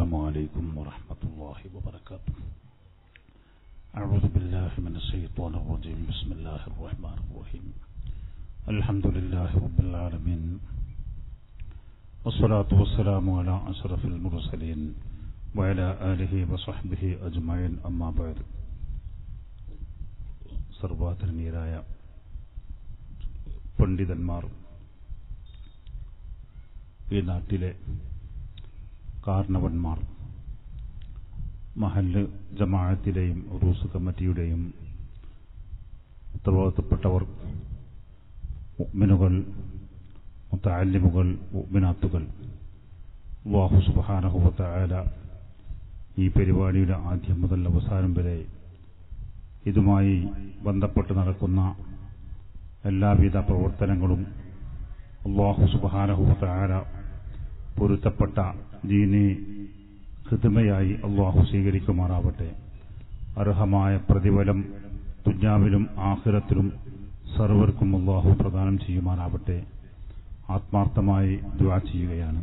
السلام عليكم ورحمة الله وبركاته أعوذ بالله من الشيطان الرجيم بسم الله الرحمن الرحيم الحمد لله رب العالمين والصلاة والسلام على أشرف المرسلين وعلى آله وصحبه أجمعين أما بعد സർവാധരണീയരായ പണ്ഡിതന്മാർ ഈ നാട്ടിലെ കാരണവന്മാർ മഹല്ല് ജമാഅത്തിലെയും റൂസ് കമ്മിറ്റിയുടെയും ഉത്തരവാദിത്തപ്പെട്ടവർ മുഅ്മിനുകൾ മുത്തഅല്ലിമുകൾ മുഅ്മിനാത്തുകൾ അല്ലാഹു സുബ്ഹാനഹു വ തആല ഈ പരിപാടിയുടെ ആദ്യം മുതൽ അവസാനം വരെ ഇതുമായി ബന്ധപ്പെട്ട് നടക്കുന്ന എല്ലാവിധ പ്രവർത്തനങ്ങളും അള്ളാഹു സുബ്ഹാനഹു വ തആല പൊരുത്തപ്പെട്ട ദീനി ഹിതമയായി അള്ളാഹു സ്വീകരിക്കുമാറാവട്ടെ അർഹമായ പ്രതിഫലം ദുഞ്ഞാവിലും ആഖിറത്തിലും സർവർക്കും അള്ളാഹു പ്രദാനം ചെയ്യുമാറാവട്ടെ ആത്മാർത്ഥമായി ദുആ ചെയ്യുകയാണ്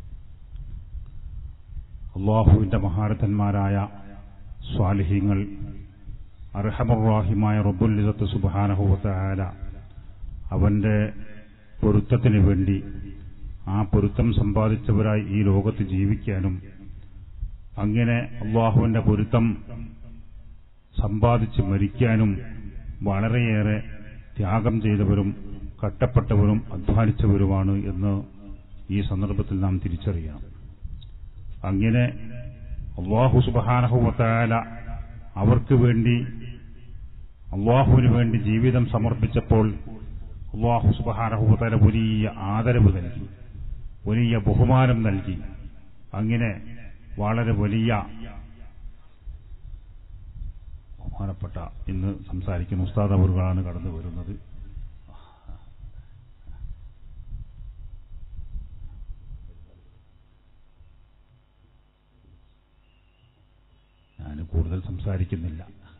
അള്ളാഹുവിന്റെ മഹാരഥന്മാരായ സ്വാലിഹീങ്ങൾ അർഹമുറാഹിമായ റബ്ബുല്ലിസത്ത് സുബാനഹുവല അവന്റെ പൊരുത്തത്തിന് വേണ്ടി ആ പൊരുത്തം സമ്പാദിച്ചവരായി ഈ ലോകത്ത് ജീവിക്കാനും അങ്ങനെ അള്ളാഹുവിന്റെ പൊരുത്തം സമ്പാദിച്ച് മരിക്കാനും വളരെയേറെ ത്യാഗം ചെയ്തവരും കട്ടപ്പെട്ടവരും അധ്വാനിച്ചവരുമാണ് എന്ന് ഈ സന്ദർഭത്തിൽ നാം തിരിച്ചറിയണം അങ്ങനെ അള്ളാഹു സുബാനഹുവല അവർക്ക് വേണ്ടി അള്ളാഹുവിന് വേണ്ടി ജീവിതം സമർപ്പിച്ചപ്പോൾ അള്ളാഹു സുബാനഹുവല വലിയ ആദരവ് നൽകി വലിയ ബഹുമാനം നൽകി അങ്ങനെ വളരെ വലിയ ബഹുമാനപ്പെട്ട ഇന്ന് സംസാരിക്കുന്ന ഉസ്താദ് അവറുകളാണ് കടന്നു വരുന്നത് ഞാൻ കൂടുതൽ സംസാരിക്കുന്നില്ല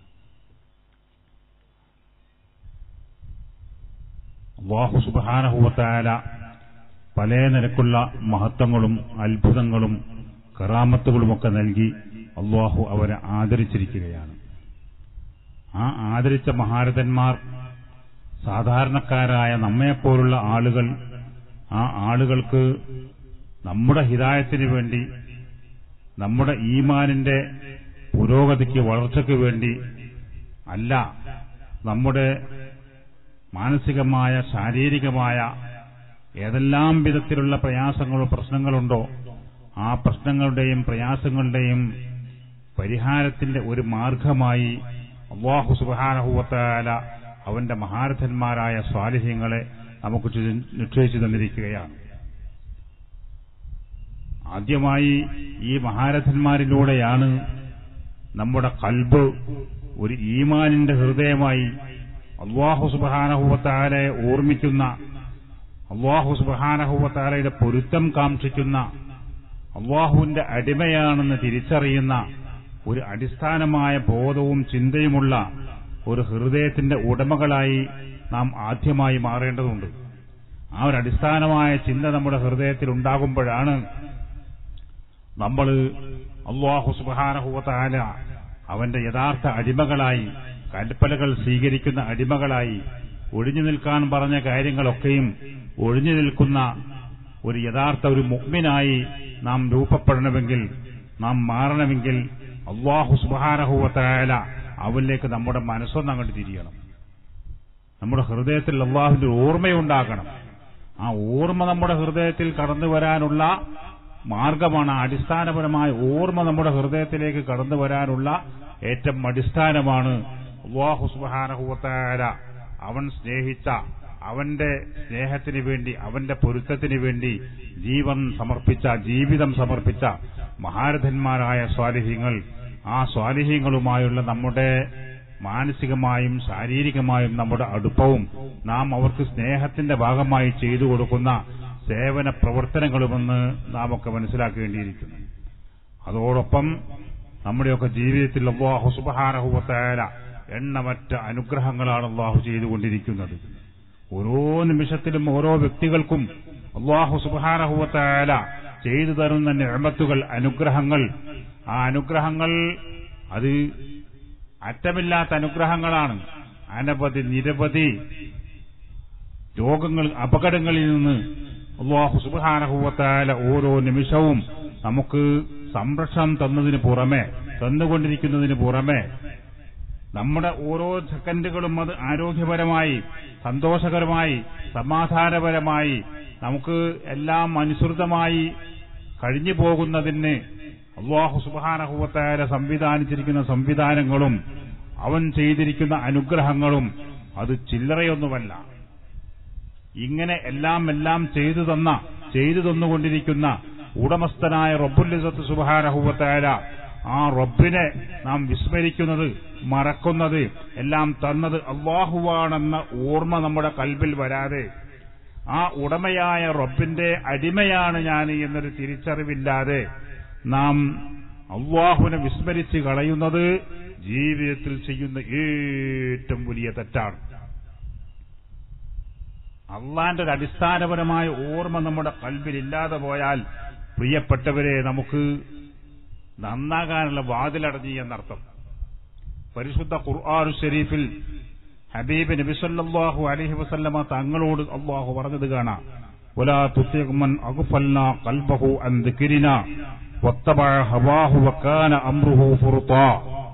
അള്ളാഹു സുബാനഹുവത്തായ പല നിരക്കുള്ള മഹത്വങ്ങളും അത്ഭുതങ്ങളും കറാമത്തുകളുമൊക്കെ നൽകി അള്ളാഹു അവരെ ആദരിച്ചിരിക്കുകയാണ് ആ ആദരിച്ച മഹാരഥന്മാർ സാധാരണക്കാരായ നമ്മെപ്പോലുള്ള ആളുകൾ ആ ആളുകൾക്ക് നമ്മുടെ ഹിതായത്തിന് വേണ്ടി നമ്മുടെ ഈമാനിന്റെ പുരോഗതിക്ക് വളർച്ചയ്ക്ക് വേണ്ടി അല്ല നമ്മുടെ മാനസികമായ ശാരീരികമായ ഏതെല്ലാം വിധത്തിലുള്ള പ്രയാസങ്ങളോ പ്രശ്നങ്ങളുണ്ടോ ആ പ്രശ്നങ്ങളുടെയും പ്രയാസങ്ങളുടെയും പരിഹാരത്തിന്റെ ഒരു മാർഗമായി അള്ളാഹു സുബാനഹുവത്താല അവന്റെ മഹാരഥന്മാരായ സ്വാലിഹ്യങ്ങളെ നമുക്ക് നിശ്ചയിച്ചു തന്നിരിക്കുകയാണ് ആദ്യമായി ഈ മഹാരഥന്മാരിലൂടെയാണ് നമ്മുടെ കൽബ് ഒരു ഈമാനിന്റെ ഹൃദയമായി അള്ളാഹു സുബാനഹുവത്താലെ ഓർമ്മിക്കുന്ന അള്ളാഹു സുബാനഹുവത്താലയുടെ പൊരുത്തം കാക്ഷിക്കുന്ന അള്ളാഹുവിന്റെ അടിമയാണെന്ന് തിരിച്ചറിയുന്ന ഒരു അടിസ്ഥാനമായ ബോധവും ചിന്തയുമുള്ള ഒരു ഹൃദയത്തിന്റെ ഉടമകളായി നാം ആദ്യമായി മാറേണ്ടതുണ്ട് ആ ഒരു അടിസ്ഥാനമായ ചിന്ത നമ്മുടെ ഹൃദയത്തിൽ ഉണ്ടാകുമ്പോഴാണ് നമ്മൾ അള്ളാഹു സുബാനഹുവത്താല അവന്റെ യഥാർത്ഥ അടിമകളായി കൽപ്പലകൾ സ്വീകരിക്കുന്ന അടിമകളായി ഒഴിഞ്ഞു നിൽക്കാൻ പറഞ്ഞ കാര്യങ്ങളൊക്കെയും ഒഴിഞ്ഞു നിൽക്കുന്ന ഒരു യഥാർത്ഥ ഒരു മുഗ്മിനായി നാം രൂപപ്പെടണമെങ്കിൽ നാം മാറണമെങ്കിൽ അള്ളാഹു സുബാനഹുവത്തായ അവനിലേക്ക് നമ്മുടെ മനസ്സൊന്ന് അങ്ങോട്ട് തിരിയണം നമ്മുടെ ഹൃദയത്തിൽ അള്ളാഹുവിന്റെ ഓർമ്മയുണ്ടാകണം ആ ഓർമ്മ നമ്മുടെ ഹൃദയത്തിൽ കടന്നു വരാനുള്ള മാർഗമാണ് അടിസ്ഥാനപരമായ ഓർമ്മ നമ്മുടെ ഹൃദയത്തിലേക്ക് കടന്നു വരാനുള്ള ഏറ്റവും അടിസ്ഥാനമാണ് അള്ളാഹു സുബാനഹുവത്തായ അവൻ സ്നേഹിച്ച അവന്റെ സ്നേഹത്തിന് വേണ്ടി അവന്റെ പൊരുത്തത്തിന് വേണ്ടി ജീവൻ സമർപ്പിച്ച ജീവിതം സമർപ്പിച്ച മഹാരഥന്മാരായ സ്വാലിഹ്യങ്ങൾ ആ സ്വാലിഹ്യങ്ങളുമായുള്ള നമ്മുടെ മാനസികമായും ശാരീരികമായും നമ്മുടെ അടുപ്പവും നാം അവർക്ക് സ്നേഹത്തിന്റെ ഭാഗമായി ചെയ്തു കൊടുക്കുന്ന സേവന പ്രവർത്തനങ്ങളുമെന്ന് നാം ഒക്കെ മനസ്സിലാക്കേണ്ടിയിരിക്കുന്നു അതോടൊപ്പം നമ്മുടെയൊക്കെ ജീവിതത്തിൽ അള്ളാഹു സുബാനഹുവത്തായ എണ്ണമറ്റ അനുഗ്രഹങ്ങളാണ് അള്ളാഹു ചെയ്തുകൊണ്ടിരിക്കുന്നത് ഓരോ നിമിഷത്തിലും ഓരോ വ്യക്തികൾക്കും അള്ളാഹു സുബാനഹുവത്തായ ചെയ്തു തരുന്ന നിഴമത്തുകൾ അനുഗ്രഹങ്ങൾ ആ അനുഗ്രഹങ്ങൾ അത് അറ്റമില്ലാത്ത അനുഗ്രഹങ്ങളാണ് അനവധി നിരവധി രോഗങ്ങൾ അപകടങ്ങളിൽ നിന്ന് അള്ളാഹു സുബാനഹുവത്തായ ഓരോ നിമിഷവും നമുക്ക് സംരക്ഷണം തന്നതിന് പുറമെ തന്നുകൊണ്ടിരിക്കുന്നതിന് പുറമെ നമ്മുടെ ഓരോ സെക്കൻഡുകളും അത് ആരോഗ്യപരമായി സന്തോഷകരമായി സമാധാനപരമായി നമുക്ക് എല്ലാം അനുസൃതമായി കഴിഞ്ഞു പോകുന്നതിന് അള്ളാഹു സുബാനഹുവത്തായ സംവിധാനിച്ചിരിക്കുന്ന സംവിധാനങ്ങളും അവൻ ചെയ്തിരിക്കുന്ന അനുഗ്രഹങ്ങളും അത് ചില്ലറയൊന്നുമല്ല ഇങ്ങനെ എല്ലാം എല്ലാം ചെയ്തു തന്ന ചെയ്തു തന്നുകൊണ്ടിരിക്കുന്ന ഉടമസ്ഥനായ റബ്ബുല്ലിസത്ത് സുബാനഹുവത്തായ ആ റബ്ബിനെ നാം വിസ്മരിക്കുന്നത് മറക്കുന്നത് എല്ലാം തന്നത് അള്ളാഹുവാണെന്ന ഓർമ്മ നമ്മുടെ കൽബിൽ വരാതെ ആ ഉടമയായ റബ്ബിന്റെ അടിമയാണ് ഞാൻ എന്നൊരു തിരിച്ചറിവില്ലാതെ നാം അള്ളാഹുവിനെ വിസ്മരിച്ച് കളയുന്നത് ജീവിതത്തിൽ ചെയ്യുന്ന ഏറ്റവും വലിയ തെറ്റാണ് അള്ളാന്റെ ഒരു അടിസ്ഥാനപരമായ ഓർമ്മ നമ്മുടെ കൽബിൽ ഇല്ലാതെ പോയാൽ പ്രിയപ്പെട്ടവരെ നമുക്ക് നന്നാകാനുള്ള വാതിലടഞ്ഞു എന്നർത്ഥം പരിശുദ്ധ ഖുർആാനു ഷരീഫിൽ ഹബീബ് നബിസല്ലാഹു അലഹി വസല്ലമ തങ്ങളോട് അള്ളാഹു പറഞ്ഞത് കാണാം ولا تطيع من أغفلنا قلبه عن ذكرنا واتبع هواه وكان أمره فرطا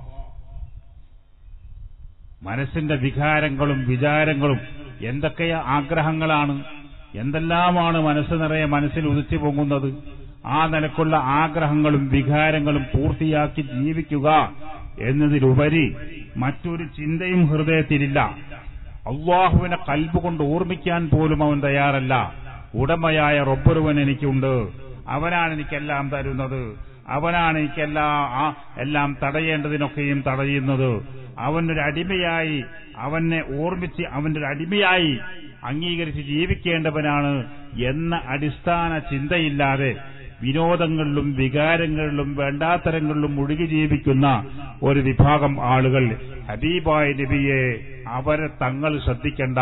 മനസ്സിന്റെ വികാരങ്ങളും വിചാരങ്ങളും എന്തൊക്കെ ആഗ്രഹങ്ങളാണ് എന്തെല്ലാമാണ് മനസ്സ് നിറയെ മനസ്സിൽ ഉദിച്ചു പൊങ്ങുന്നത് ആ നിലക്കുള്ള ആഗ്രഹങ്ങളും വികാരങ്ങളും പൂർത്തിയാക്കി ജീവിക്കുക എന്നതിലുപരി മറ്റൊരു ചിന്തയും ഹൃദയത്തിലില്ല അള്ളാഹുവിനെ കൽബ് കൊണ്ട് ഓർമ്മിക്കാൻ പോലും അവൻ തയ്യാറല്ല ഉടമയായ റബ്ബറുവൻ എനിക്കുണ്ട് അവനാണ് എനിക്കെല്ലാം തരുന്നത് അവനാണ് എനിക്കെല്ലാം ആ എല്ലാം തടയേണ്ടതിനൊക്കെയും തടയുന്നത് അവനൊരു അടിമയായി അവനെ ഓർമ്മിച്ച് അവന്റെ ഒരു അടിമയായി അംഗീകരിച്ച് ജീവിക്കേണ്ടവനാണ് എന്ന അടിസ്ഥാന ചിന്തയില്ലാതെ വിനോദങ്ങളിലും വികാരങ്ങളിലും വേണ്ടാത്തരങ്ങളിലും മുഴുകി ജീവിക്കുന്ന ഒരു വിഭാഗം ആളുകൾ ഹബീബായ നബിയെ അവരെ തങ്ങൾ ശ്രദ്ധിക്കണ്ട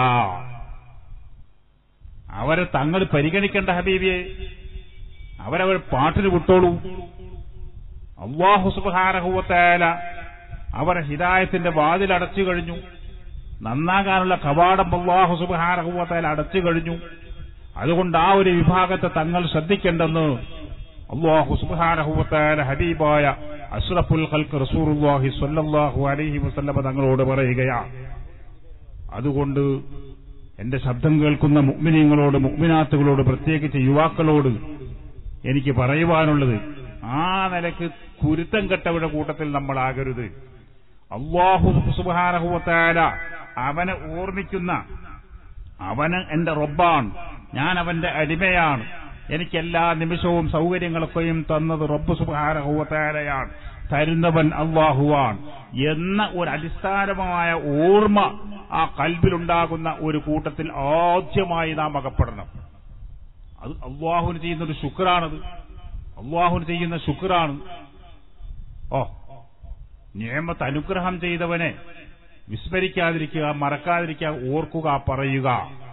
അവരെ തങ്ങൾ പരിഗണിക്കേണ്ട ഹബീബിയെ അവരവർ പാട്ടിന് വിട്ടോളൂ അള്ളാഹു സുബാനഹുവത്തേല അവരെ ഹിദായത്തിന്റെ വാതിൽ അടച്ചു കഴിഞ്ഞു നന്നാകാനുള്ള കവാടം അള്ളാഹു സുബാനഹുവത്തേല അടച്ചു കഴിഞ്ഞു അതുകൊണ്ട് ആ ഒരു വിഭാഗത്തെ തങ്ങൾ ശ്രദ്ധിക്കേണ്ടെന്ന് അള്ളാഹു സുബാനഹുവത്തേല ഹബീബായ അഷ്റഫുൽ ഖൽക്ക് റസൂറുല്ലാഹി സ്വല്ലല്ലാഹു അലൈഹി വസല്ലമ തങ്ങളോട് പറയുകയാണ് അതുകൊണ്ട് എന്റെ ശബ്ദം കേൾക്കുന്ന മുഗ്മിനീങ്ങളോട് മുഗ്മിനാത്തുകളോട് പ്രത്യേകിച്ച് യുവാക്കളോട് എനിക്ക് പറയുവാനുള്ളത് ആ നിലക്ക് കുരുത്തം കെട്ടവരുടെ കൂട്ടത്തിൽ നമ്മളാകരുത് അള്ളാഹു സുബാനഹുവത്താല അവനെ ഓർമ്മിക്കുന്ന അവന് എന്റെ റബ്ബാണ് ഞാൻ അവന്റെ അടിമയാണ് എനിക്ക് എല്ലാ നിമിഷവും സൗകര്യങ്ങളൊക്കെയും തന്നത് റബ്ബ് സുബാനഹുവത്താലയാണ് തരുന്നവൻ അള്ളാഹുവാൻ എന്ന ഒരു അടിസ്ഥാനമായ ഓർമ്മ ആ കൽബിലുണ്ടാകുന്ന ഒരു കൂട്ടത്തിൽ ആദ്യമായി നാം അകപ്പെടണം അത് അള്ളാഹുവിന് ചെയ്യുന്ന ഒരു ശുക്രാണത് അള്ളാഹുവിന് ചെയ്യുന്ന ശുക്രാണ് ഓ നിയമത്ത് അനുഗ്രഹം ചെയ്തവനെ വിസ്മരിക്കാതിരിക്കുക മറക്കാതിരിക്കുക ഓർക്കുക പറയുക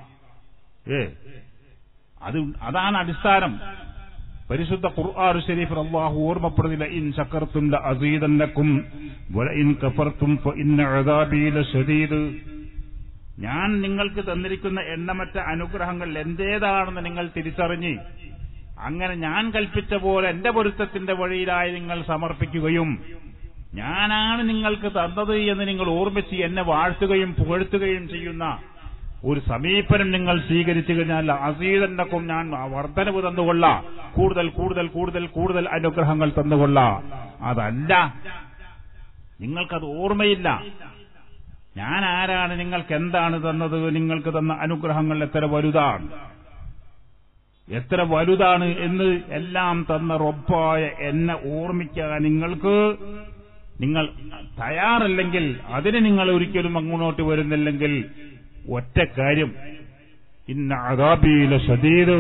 ഏ അത് അതാണ് അടിസ്ഥാനം പരിശുദ്ധ ഖുർആൻ ഷരീഫ് അള്ളാഹു ഓർമ്മപ്പെടുന്നില്ല ഇൻ ശക്കർത്തും അസീദന്നക്കും ഇൻ കഫർത്തും ഇന്ന അദാബീല ഷദീദ് ഞാൻ നിങ്ങൾക്ക് തന്നിരിക്കുന്ന എണ്ണമറ്റ അനുഗ്രഹങ്ങൾ എന്റേതാണെന്ന് നിങ്ങൾ തിരിച്ചറിഞ്ഞ് അങ്ങനെ ഞാൻ കൽപ്പിച്ച പോലെ എന്റെ പൊരുത്തത്തിന്റെ വഴിയിലായി നിങ്ങൾ സമർപ്പിക്കുകയും ഞാനാണ് നിങ്ങൾക്ക് തന്നത് എന്ന് നിങ്ങൾ ഓർമ്മിച്ച് എന്നെ വാഴ്ത്തുകയും പുകഴ്ത്തുകയും ചെയ്യുന്ന ഒരു സമീപനം നിങ്ങൾ സ്വീകരിച്ചു കഴിഞ്ഞാൽ അസീതന്നക്കും ഞാൻ വർധനവ് തന്നുകൊള്ള കൂടുതൽ കൂടുതൽ കൂടുതൽ കൂടുതൽ അനുഗ്രഹങ്ങൾ തന്നുകൊള്ള അതല്ല നിങ്ങൾക്കത് ഓർമ്മയില്ല ഞാൻ ആരാണ് നിങ്ങൾക്ക് എന്താണ് തന്നത് നിങ്ങൾക്ക് തന്ന അനുഗ്രഹങ്ങൾ എത്ര വലുതാണ് എത്ര വലുതാണ് എന്ന് എല്ലാം തന്ന റൊപ്പായ എന്നെ ഓർമ്മിക്കാൻ നിങ്ങൾക്ക് നിങ്ങൾ തയ്യാറല്ലെങ്കിൽ അതിന് നിങ്ങൾ ഒരിക്കലും അങ്ങോട്ട് വരുന്നില്ലെങ്കിൽ ഒറ്റ കാര്യം ഇന്ന അതാബീല ഷദീദ്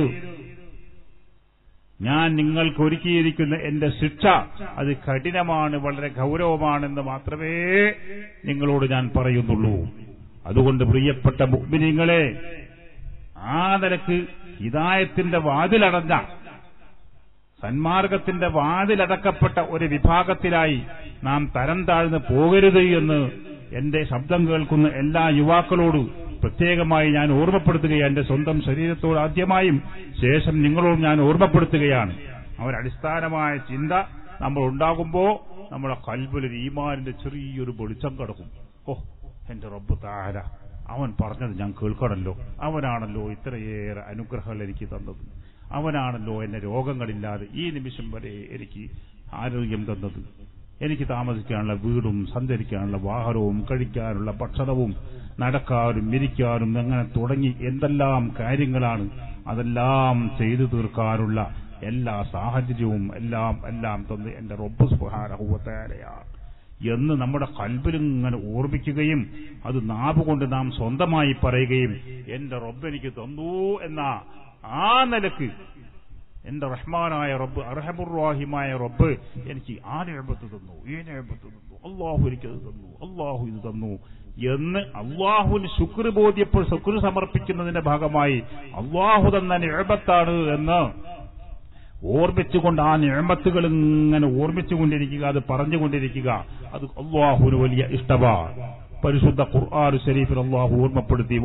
ഞാൻ നിങ്ങൾക്ക് ഒരുക്കിയിരിക്കുന്ന എന്റെ ശിക്ഷ അത് കഠിനമാണ് വളരെ ഗൗരവമാണെന്ന് മാത്രമേ നിങ്ങളോട് ഞാൻ പറയുന്നുള്ളൂ അതുകൊണ്ട് പ്രിയപ്പെട്ട മുഗ്മിനിങ്ങളെ ആ നിലക്ക് ഹിതായത്തിന്റെ വാതിലടഞ്ഞ സന്മാർഗത്തിന്റെ വാതിലടക്കപ്പെട്ട ഒരു വിഭാഗത്തിലായി നാം തരം താഴ്ന്ന് പോകരുത് എന്ന് എന്റെ ശബ്ദം കേൾക്കുന്ന എല്ലാ യുവാക്കളോട് പ്രത്യേകമായി ഞാൻ ഓർമ്മപ്പെടുത്തുകയാണ് എന്റെ സ്വന്തം ശരീരത്തോട് ആദ്യമായും ശേഷം നിങ്ങളോട് ഞാൻ ഓർമ്മപ്പെടുത്തുകയാണ് അവരടിസ്ഥാനമായ ചിന്ത നമ്മൾ ഉണ്ടാകുമ്പോ നമ്മുടെ കൽബിലൊരു ഈമാനിന്റെ ചെറിയൊരു വെളിച്ചം കിടക്കും ഓ എന്റെ റബ്ബ് താര അവൻ പറഞ്ഞത് ഞാൻ കേൾക്കണമല്ലോ അവനാണല്ലോ ഇത്രയേറെ അനുഗ്രഹങ്ങൾ എനിക്ക് തന്നത് അവനാണല്ലോ എന്നെ രോഗങ്ങളില്ലാതെ ഈ നിമിഷം വരെ എനിക്ക് ആരോഗ്യം തന്നത് എനിക്ക് താമസിക്കാനുള്ള വീടും സഞ്ചരിക്കാനുള്ള വാഹനവും കഴിക്കാനുള്ള ഭക്ഷണവും നടക്കാനും ഇരിക്കാനും അങ്ങനെ തുടങ്ങി എന്തെല്ലാം കാര്യങ്ങളാണ് അതെല്ലാം ചെയ്തു തീർക്കാനുള്ള എല്ലാ സാഹചര്യവും എല്ലാം എല്ലാം തന്ന് എന്റെ റബ്ബ് സുഹാരഹുവത്തേരയാണ് എന്ന് നമ്മുടെ കൽബിലിങ്ങനെ ഓർമ്മിക്കുകയും അത് നാവുകൊണ്ട് നാം സ്വന്തമായി പറയുകയും എന്റെ റബ്ബ് എനിക്ക് തന്നു എന്ന ആ നിലക്ക് എന്റെ റഹ്മാനായ റബ്ബ് അർഹമുറാഹിമായ റബ്ബ് എനിക്ക് ആ നേപത്ത് തന്നു ഈ നേപത്ത് തന്നു അള്ളാഹു എനിക്കത് തന്നു അള്ളാഹു ഇത് തന്നു എന്ന് അള്ളാഹുവിന് ശുക്ർ ബോധ്യപ്പോൾ ശുക്ർ സമർപ്പിക്കുന്നതിന്റെ ഭാഗമായി അള്ളാഹു തന്ന നേപത്താണ് എന്ന് ഓർമ്മിച്ചുകൊണ്ട് ആ നിഴമ്പത്തുകൾ ഇങ്ങനെ ഓർമ്മിച്ചുകൊണ്ടിരിക്കുക അത് പറഞ്ഞുകൊണ്ടിരിക്കുക അത് അള്ളാഹുന് വലിയ ഇഷ്ടമാണ് പരിശുദ്ധ ഖുർആൻ ഷരീഫിൽ അള്ളാഹു ഓർമ്മപ്പെടുത്തി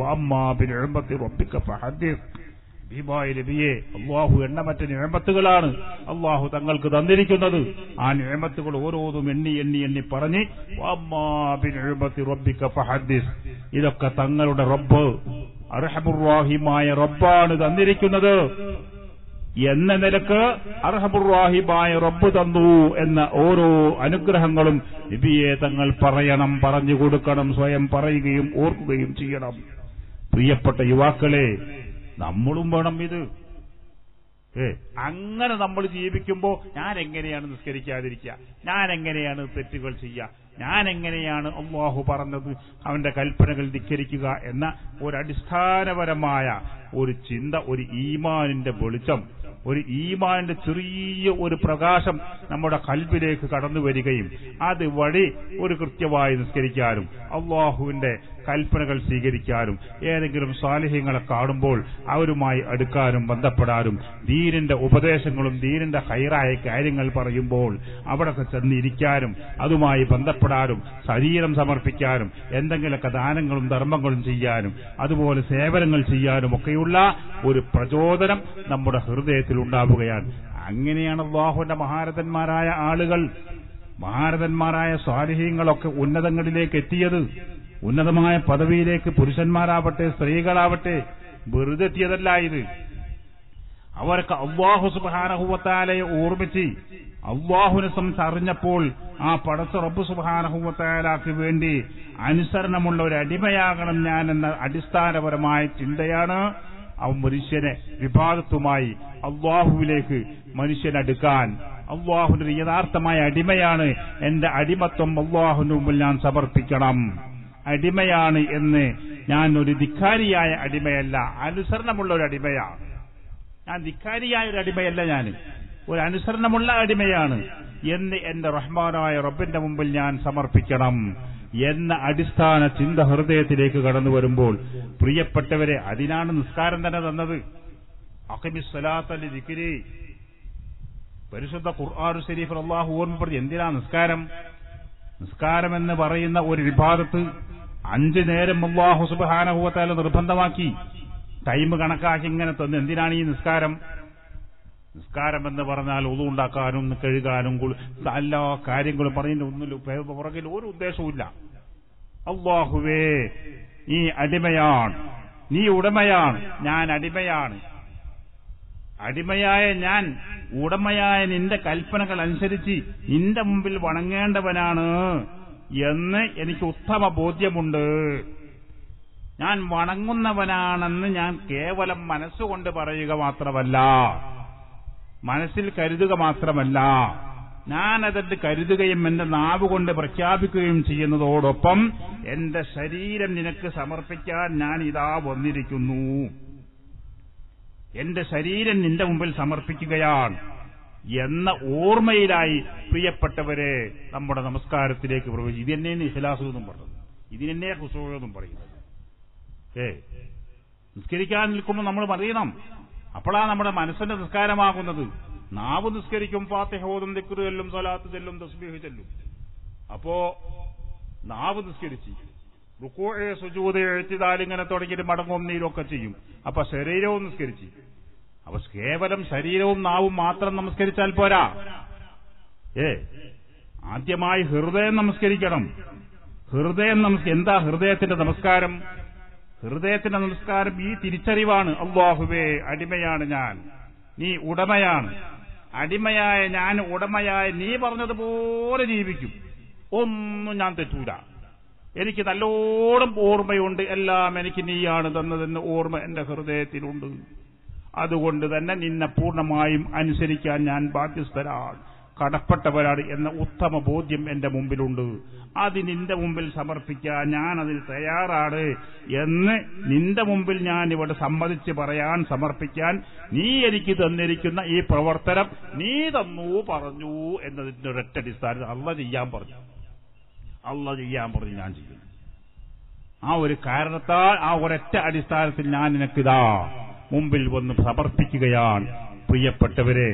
നബിയെ അള്ളാഹു എണ്ണമറ്റ നിഴമ്പത്തുകളാണ് അള്ളാഹു തങ്ങൾക്ക് തന്നിരിക്കുന്നത് ആ നിഴമ്പത്തുകൾ ഓരോന്നും എണ്ണി എണ്ണി എണ്ണി പറഞ്ഞ് ഇതൊക്കെ തങ്ങളുടെ റബ്ബ് അർഹമുറാഹിമായ റബ്ബാണ് തന്നിരിക്കുന്നത് എന്ന നിലക്ക് അർഹബുറാഹിബായ റബ്ബ് തന്നു എന്ന ഓരോ അനുഗ്രഹങ്ങളും നബിയെ തങ്ങൾ പറയണം പറഞ്ഞു കൊടുക്കണം സ്വയം പറയുകയും ഓർക്കുകയും ചെയ്യണം പ്രിയപ്പെട്ട യുവാക്കളെ നമ്മളും വേണം ഇത് ഏ അങ്ങനെ നമ്മൾ ജീവിക്കുമ്പോ ഞാൻ എങ്ങനെയാണ് നിസ്കരിക്കാതിരിക്കുക ഞാൻ എങ്ങനെയാണ് തെറ്റുകൾ ചെയ്യുക ഞാൻ എങ്ങനെയാണ് അള്ളാഹു പറഞ്ഞത് അവന്റെ കൽപ്പനകൾ ധിക്കരിക്കുക എന്ന ഒരടിസ്ഥാനപരമായ ഒരു ചിന്ത ഒരു ഈമാനിന്റെ വെളിച്ചം ഒരു ഈമാനിന്റെ ചെറിയ ഒരു പ്രകാശം നമ്മുടെ കൽബിലേക്ക് കടന്നു വരികയും അത് വഴി ഒരു കൃത്യമായി നിസ്കരിക്കാനും അള്ളാഹുവിന്റെ കൽപ്പനകൾ സ്വീകരിക്കാനും ഏതെങ്കിലും സാലിഹ്യങ്ങളെ കാണുമ്പോൾ അവരുമായി അടുക്കാനും ബന്ധപ്പെടാനും ദീനിന്റെ ഉപദേശങ്ങളും ദീനിന്റെ ഹൈറായ കാര്യങ്ങൾ പറയുമ്പോൾ അവിടെ ചെന്നിരിക്കാനും അതുമായി ബന്ധപ്പെടാനും ശരീരം സമർപ്പിക്കാനും എന്തെങ്കിലുമൊക്കെ ദാനങ്ങളും ധർമ്മങ്ങളും ചെയ്യാനും അതുപോലെ സേവനങ്ങൾ ചെയ്യാനും ഒക്കെയുള്ള ഒരു പ്രചോദനം നമ്മുടെ ഹൃദയത്തിൽ ഉണ്ടാവുകയാണ് അങ്ങനെയാണ് അള്ളാഹുവിന്റെ മഹാരഥന്മാരായ ആളുകൾ മഹാരഥന്മാരായ സ്വാലിഹ്യങ്ങളൊക്കെ ഉന്നതങ്ങളിലേക്ക് എത്തിയത് ഉന്നതമായ പദവിയിലേക്ക് പുരുഷന്മാരാവട്ടെ സ്ത്രീകളാവട്ടെ വെറുതെ എത്തിയതല്ല ഇത് അവർക്ക് അള്ളാഹു സുബാനഹുവത്താലയെ ഓർമ്മിച്ച് അള്ളാഹുനെ സംസറിഞ്ഞപ്പോൾ ആ പടച്ച റബ്ബു സുബാനഹുവത്താലാക്ക് വേണ്ടി അനുസരണമുള്ള ഒരു അടിമയാകണം ഞാൻ എന്ന അടിസ്ഥാനപരമായ ചിന്തയാണ് അവൻ മനുഷ്യനെ വിഭാഗത്തുമായി അള്ളാഹുവിലേക്ക് മനുഷ്യനടുക്കാൻ അള്ളാഹുവിന്റെ യഥാർത്ഥമായ അടിമയാണ് എന്റെ അടിമത്വം അള്ളാഹുവിന് മുമ്പിൽ ഞാൻ സമർപ്പിക്കണം അടിമയാണ് എന്ന് ഞാൻ ഒരു ധിക്കാരിയായ അടിമയല്ല അനുസരണമുള്ള ഒരു അടിമയാണ് ഞാൻ ധിക്കാരിയായ ഒരു അടിമയല്ല ഞാൻ ഒരു അനുസരണമുള്ള അടിമയാണ് എന്ന് എന്റെ റഹ്മാനായ റബ്ബിന്റെ മുമ്പിൽ ഞാൻ സമർപ്പിക്കണം എന്ന അടിസ്ഥാന ചിന്ത ഹൃദയത്തിലേക്ക് കടന്നു വരുമ്പോൾ പ്രിയപ്പെട്ടവരെ അതിനാണ് നിസ്കാരം തന്നെ തന്നത് അഖമിസ്വലാത്തലി ദിക്കിരി പരിശുദ്ധ ഖുർആാനു ഷരീഫ് അള്ളാഹു ഓർമ്മപ്പെടുത്തി എന്തിനാ നിസ്കാരം നിസ്കാരം എന്ന് പറയുന്ന ഒരു വിഭാഗത്ത് അഞ്ചു നേരം അള്ളാഹു സുബാനഹുവത്താല നിർബന്ധമാക്കി ടൈം കണക്കാക്കി ഇങ്ങനെ തന്നു എന്തിനാണ് ഈ നിസ്കാരം നിസ്കാരം എന്ന് പറഞ്ഞാൽ ഒതു ഉണ്ടാക്കാനും കഴുകാനും എല്ലാ കാര്യങ്ങളും പറയുന്ന ഒന്നിലും പുറകിൽ ഒരു ഉദ്ദേശവുമില്ല അള്ളാഹുവേ നീ അടിമയാണ് നീ ഉടമയാണ് ഞാൻ അടിമയാണ് അടിമയായ ഞാൻ ഉടമയായ നിന്റെ കൽപ്പനകൾ അനുസരിച്ച് നിന്റെ മുമ്പിൽ വണങ്ങേണ്ടവനാണ് എന്ന് എനിക്ക് ഉത്തമ ബോധ്യമുണ്ട് ഞാൻ വണങ്ങുന്നവനാണെന്ന് ഞാൻ കേവലം മനസ്സുകൊണ്ട് പറയുക മാത്രമല്ല മനസ്സിൽ കരുതുക മാത്രമല്ല ഞാനതെന്റെ കരുതുകയും എന്റെ നാവ് കൊണ്ട് പ്രഖ്യാപിക്കുകയും ചെയ്യുന്നതോടൊപ്പം എന്റെ ശരീരം നിനക്ക് സമർപ്പിക്കാൻ ഞാൻ ഇതാ വന്നിരിക്കുന്നു എന്റെ ശരീരം നിന്റെ മുമ്പിൽ സമർപ്പിക്കുകയാണ് എന്ന ഓർമ്മയിലായി പ്രിയപ്പെട്ടവരെ നമ്മുടെ നമസ്കാരത്തിലേക്ക് പ്രവേശിച്ചു ഇത് തന്നെയാണ് ഇഖലാസു എന്നും പറഞ്ഞത് ഇതിനെന്നെ ഹുസൂഴെന്നും പറയുന്നത് ഏ നിസ്കരിക്കാൻ നിൽക്കുമ്പോൾ നമ്മൾ അറിയണം അപ്പോഴാണ് നമ്മുടെ മനസ്സിന്റെ നിസ്കാരമാകുന്നത് നാവ് നിസ്കരിക്കും ഫാത്തിഹ ഓതും ദിക്റ് ചെല്ലും സ്വലാത്ത് ചെല്ലും തസ്ബീഹ് ചെല്ലും അപ്പോ നാവ് നിസ്കരിച്ച് റുക്കോയെ സുജൂത് എഴുത്തിതാൽ ഇങ്ങനെ തുടങ്ങിയിട്ട് മടങ്ങും നീരൊക്കെ ചെയ്യും അപ്പൊ ശരീരവും നിസ്കരിച്ച് അപ്പൊ കേവലം ശരീരവും നാവും മാത്രം നമസ്കരിച്ചാൽ പോരാ ഏ ആദ്യമായി ഹൃദയം നമസ്കരിക്കണം ഹൃദയം നമസ് എന്താ ഹൃദയത്തിന്റെ നമസ്കാരം ഹൃദയത്തിന്റെ നമസ്കാരം ഈ തിരിച്ചറിവാണ് അള്ളാഹുവേ അടിമയാണ് ഞാൻ നീ ഉടമയാണ് അടിമയായ ഞാൻ ഉടമയായ നീ പറഞ്ഞതുപോലെ ജീവിക്കും ഒന്നും ഞാൻ തെറ്റൂല എനിക്ക് നല്ലോണം ഓർമ്മയുണ്ട് എല്ലാം എനിക്ക് നീയാണ് തന്നതെന്ന് ഓർമ്മ എന്റെ ഹൃദയത്തിലുണ്ട് അതുകൊണ്ട് തന്നെ നിന്നെ പൂർണ്ണമായും അനുസരിക്കാൻ ഞാൻ ബാധ്യസ്ഥരാണ് കടപ്പെട്ടവരാണ് എന്ന ഉത്തമ ബോധ്യം എന്റെ മുമ്പിലുണ്ട് അത് നിന്റെ മുമ്പിൽ സമർപ്പിക്കാൻ ഞാൻ അതിൽ തയ്യാറാണ് എന്ന് നിന്റെ മുമ്പിൽ ഞാൻ ഇവിടെ സമ്മതിച്ച് പറയാൻ സമർപ്പിക്കാൻ നീ എനിക്ക് തന്നിരിക്കുന്ന ഈ പ്രവർത്തനം നീ തന്നു പറഞ്ഞു എന്നതിന്റെ ഒരൊറ്റ അടിസ്ഥാനത്തിൽ അള്ള ചെയ്യാൻ പറഞ്ഞു അള്ള ചെയ്യാൻ പറഞ്ഞു ഞാൻ ചെയ്യുന്നു ആ ഒരു കാരണത്താൽ ആ ഒരൊറ്റ അടിസ്ഥാനത്തിൽ ഞാൻ നിനക്കിതാ മുമ്പിൽ വന്ന് സമർപ്പിക്കുകയാണ് പ്രിയപ്പെട്ടവരെ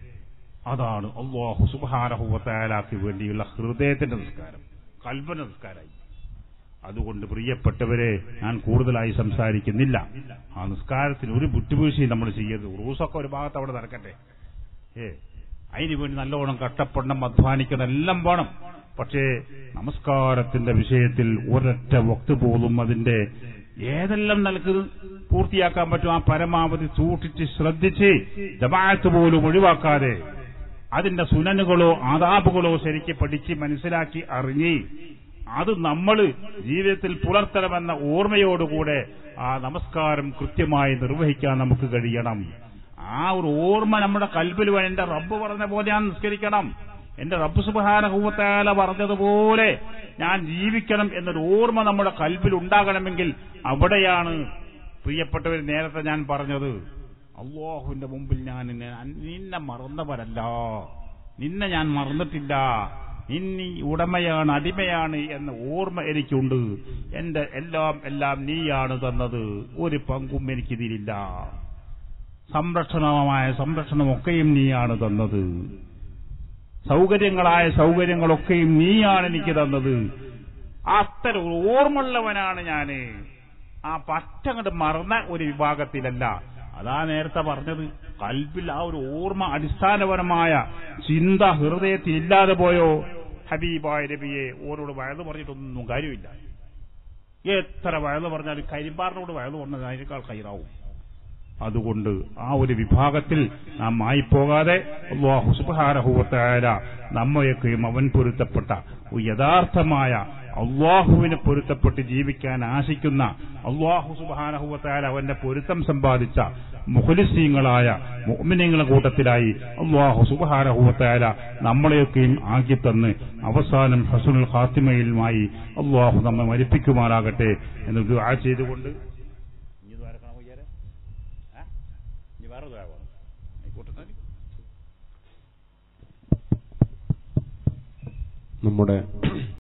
അതാണ് അള്ളാഹു സുബാനഹുവത്തായാലാക്ക് വേണ്ടിയുള്ള ഹൃദയത്തിന്റെ നിസ്കാരം കൽപ്പന നിസ്കാരമായി അതുകൊണ്ട് പ്രിയപ്പെട്ടവരെ ഞാൻ കൂടുതലായി സംസാരിക്കുന്നില്ല ആ നിസ്കാരത്തിന് ഒരു വിട്ടുവീഴ്ചയും നമ്മൾ ചെയ്യരുത് റൂസൊക്കെ ഒരു ഭാഗത്ത് അവിടെ നടക്കട്ടെ ഏ അതിനു വേണ്ടി നല്ലോണം കഷ്ടപ്പെടണം അധ്വാനിക്കണം എല്ലാം വേണം പക്ഷേ നമസ്കാരത്തിന്റെ വിഷയത്തിൽ ഒരൊറ്റ വക്ത് പോലും അതിന്റെ ഏതെല്ലാം നിലക്ക് പൂർത്തിയാക്കാൻ പറ്റും ആ പരമാവധി സൂക്ഷിച്ച് ശ്രദ്ധിച്ച് ജമാഅത്ത് പോലും ഒഴിവാക്കാതെ അതിന്റെ സുനനുകളോ ആദാബുകളോ ശരിക്ക് പഠിച്ച് മനസ്സിലാക്കി അറിഞ്ഞ് അത് നമ്മൾ ജീവിതത്തിൽ പുലർത്തണമെന്ന ഓർമ്മയോടുകൂടെ ആ നമസ്കാരം കൃത്യമായി നിർവഹിക്കാൻ നമുക്ക് കഴിയണം ആ ഒരു ഓർമ്മ നമ്മുടെ കൽബിൽ വേണം എന്റെ റബ്ബ് പറഞ്ഞ പോലെ ഞാൻ നിസ്കരിക്കണം എന്റെ റബ്ബ് സുബാനഹൂവത്താല പറഞ്ഞതുപോലെ ഞാൻ ജീവിക്കണം എന്നൊരു ഓർമ്മ നമ്മുടെ കൽബിൽ ഉണ്ടാകണമെങ്കിൽ അവിടെയാണ് പ്രിയപ്പെട്ടവർ നേരത്തെ ഞാൻ പറഞ്ഞത് അള്ളാഹുവിന്റെ മുമ്പിൽ ഞാൻ നിന്നെ നിന്നെ മറന്നവരല്ല നിന്നെ ഞാൻ മറന്നിട്ടില്ല നിന്നി ഉടമയാണ് അടിമയാണ് എന്ന ഓർമ്മ എനിക്കുണ്ട് എന്റെ എല്ലാം എല്ലാം നീയാണ് തന്നത് ഒരു പങ്കും എനിക്കിതിലില്ല സംരക്ഷണമായ സംരക്ഷണമൊക്കെയും നീയാണ് തന്നത് സൗകര്യങ്ങളായ സൗകര്യങ്ങളൊക്കെയും നീയാണ് എനിക്ക് തന്നത് അത്തരം ഒരു ഓർമ്മയുള്ളവനാണ് ഞാന് ആ പറ്റങ്ങോട്ട് മറന്ന ഒരു വിഭാഗത്തിലല്ല അതാ നേരത്തെ പറഞ്ഞത് കൽബിൽ ആ ഒരു ഓർമ്മ അടിസ്ഥാനപരമായ ചിന്ത ഹൃദയത്തിൽ ഇല്ലാതെ പോയോ ഹബീബായ രബിയെ ഓരോട് വയല് പറഞ്ഞിട്ടൊന്നും കാര്യമില്ല എത്ര വയല് പറഞ്ഞാലും കരിമ്പാറിനോട് വയല് പറഞ്ഞത് അതിനേക്കാൾ കൈറാവും അതുകൊണ്ട് ആ ഒരു വിഭാഗത്തിൽ നാം ആയിപ്പോകാതെ അള്ളാഹു സുബാരഹുവത്തായ നമ്മയൊക്കെയും അവൻ പൊരുത്തപ്പെട്ട ഒരു യഥാർത്ഥമായ അള്ളാഹുവിനെ പൊരുത്തപ്പെട്ട് ജീവിക്കാൻ ആശിക്കുന്ന അള്ളാഹു സുബാനഹുവത്തായ അവന്റെ പൊരുത്തം സമ്പാദിച്ച മുഖലിസീങ്ങളായ മുഅ്മിനീങ്ങളുടെ കൂട്ടത്തിലായി അള്ളാഹു സുബാനഹുവത്തായ നമ്മളെയൊക്കെയും ആക്കിത്തന്ന് അവസാനം ഹസുൽ ഖാത്തിമയിലുമായി അള്ളാഹു നമ്മെ മരിപ്പിക്കുമാറാകട്ടെ എന്ന് ദുആ ചെയ്തുകൊണ്ട് ഇനി ദ്വാരക്കണം വിചാരം ഇനി വേറെ ദ്വാര ആയിക്കോട്ടെ നമ്മുടെ